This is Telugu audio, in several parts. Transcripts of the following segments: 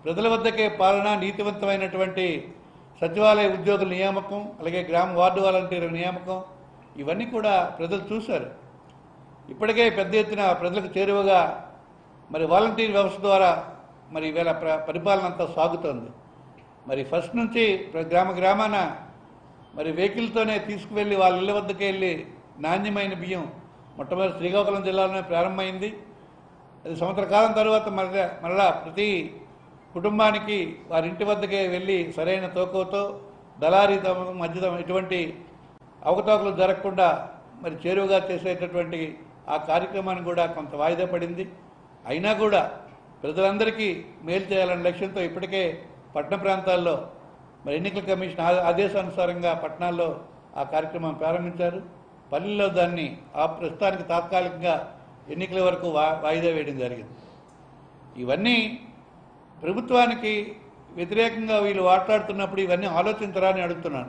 ప్రజల వద్దకే పాలన నీతివంతమైనటువంటి సచివాలయ ఉద్యోగుల నియామకం అలాగే గ్రామ వార్డు వాలంటీర్ల నియామకం ఇవన్నీ కూడా ప్రజలు చూశారు ఇప్పటికే పెద్ద ఎత్తున ప్రజలకు చేరువగా మరి వాలంటీర్ వ్యవస్థ ద్వారా మరి ఈవేళ ప్ర పరిపాలన అంతా సాగుతోంది మరి ఫస్ట్ నుంచి ప్ర- గ్రామ గ్రామాన మరి వెహికల్తోనే తీసుకువెళ్ళి వాళ్ళ ఇళ్ళ వద్దకు వెళ్ళి నాణ్యమైన బియ్యం మొట్టమొదటి శ్రీకాకుళం జిల్లాలోనే ప్రారంభమైంది అది సంవత్సర కాలం తర్వాత మరలా మరలా ప్రతి కుటుంబానికి వారి ఇంటి వద్దకే వెళ్ళి సరైన తోకతో దళారీ తమ మధ్య ఎటువంటి అవకతవకలు జరగకుండా మరి చేరువుగా చేసేటటువంటి ఆ కార్యక్రమాన్ని కూడా కొంత వాయిదా పడింది అయినా కూడా ప్రజలందరికీ మేలు చేయాలనే లక్ష్యంతో ఇప్పటికే పట్టణ ప్రాంతాల్లో మరి ఎన్నికల కమిషన్ ఆ- ఆదేశానుసారంగా పట్టణాల్లో ఆ కార్యక్రమం ప్రారంభించారు పల్లెల్లో దాన్ని ఆ ప్రస్తుతానికి తాత్కాలికంగా ఎన్నికల వరకు వా వాయిదా వేయడం జరిగింది ఇవన్నీ ప్రభుత్వానికి వ్యతిరేకంగా వీళ్ళు మాట్లాడుతున్నప్పుడు ఇవన్నీ ఆలోచించరా అని అడుగుతున్నాను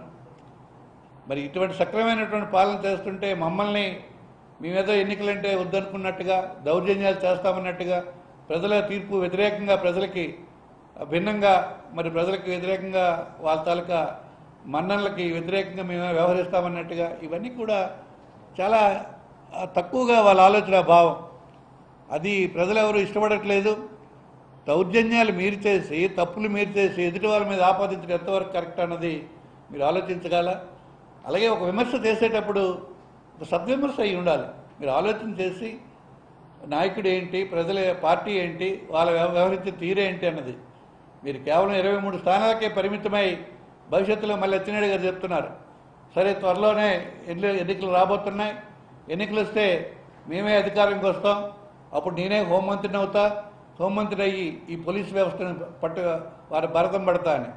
మరి ఇటువంటి సక్రమైనటువంటి పాలన చేస్తుంటే మమ్మల్ని మేమేదో ఎన్నికలంటే వద్దనుకున్నట్టుగా దౌర్జన్యాలు చేస్తామన్నట్టుగా ప్రజల తీర్పు వ్యతిరేకంగా ప్రజలకి భిన్నంగా మరి ప్రజలకు వ్యతిరేకంగా వాళ్ళ తాలూకా మన్ననలకి వ్యతిరేకంగా మేము వ్యవహరిస్తామన్నట్టుగా ఇవన్నీ కూడా చాలా ఆ, తక్కువగా వాళ్ళ ఆలోచన భావం అది ప్రజలు ఎవరు ఇష్టపడట్లేదు దౌర్జన్యాలు మీరు చేసి తప్పులు మీరు చేసి ఎదుటి వాళ్ళ మీద ఆపాదించడం ఎంతవరకు కరెక్ట్ అన్నది మీరు ఆలోచించగల అలాగే ఒక విమర్శ చేసేటప్పుడు ఒక సద్విమర్శ అయి ఉండాలి మీరు ఆలోచన చేసి నాయకుడు ఏంటి ప్రజల పార్టీ ఏంటి వాళ్ళ వ్యవ- వ్యవహరించే తీరేంటి అన్నది మీరు కేవలం ఇరవై మూడు స్థానాలకే పరిమితమై భవిష్యత్తులో మళ్ళీ అచ్చెన్నాయుడు గారు చెప్తున్నారు సరే త్వరలోనే ఎన్ని ఎన్నికలు రాబోతున్నాయి ఎన్నికలు వస్తే మేమే అధికారంకి వస్తాం అప్పుడు నేనే హోంమంత్రిని అవుతా హోంమంత్రి అయ్యి ఈ పోలీస్ వ్యవస్థను పట్టు వారి భరతం పడతా అని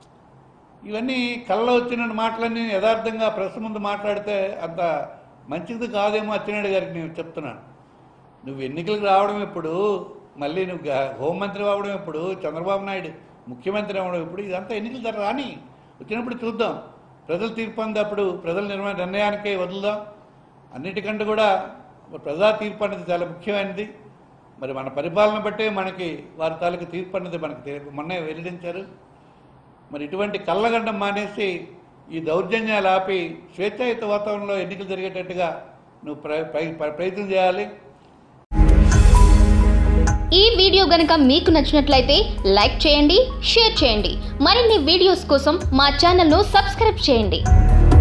ఇవన్నీ కళ్ళలో వచ్చిన మాటలన్నీ యథార్థంగా ప్రెస్ ముందు మాట్లాడితే అంత మంచిది కాదేమో అచ్చెన్నాయుడు గారికి నేను చెప్తున్నాను నువ్వు ఎన్నికలకు రావడం ఎప్పుడు మళ్ళీ నువ్వు గా- హోంమంత్రి అవ్వడం ఎప్పుడు చంద్రబాబు నాయుడు ముఖ్యమంత్రి అవ్వడం ఎప్పుడు ఇదంతా ఎన్నికలు జర రాని వచ్చినప్పుడు చూద్దాం ప్రజలు తీర్పు అందినప్పుడు ప్రజల నిర్ణయ నిర్ణయానికే వదులుదాం అన్నిటికంటే కూడా ప్రజా తీర్పు అనేది చాలా ముఖ్యమైనది మరి మన పరిపాలన బట్టే మనకి వారి తాలూకు తీర్పు అనేది మనకి తెలి- మొన్నే వెల్లడించారు మరి ఇటువంటి కళ్ళగండం మానేసి ఈ దౌర్జన్యాలు ఆపి స్వేచ్ఛాయుత వాతావరణంలో ఎన్నికలు జరిగేటట్టుగా నువ్వు ప్ర- ప్ర- ప్రయత్నం చేయాలి ఈ వీడియో గనుక మీకు నచ్చినట్లయితే లైక్ చేయండి షేర్ చేయండి మరిన్ని వీడియోస్ కోసం మా ఛానల్ను సబ్స్క్రైబ్ చేయండి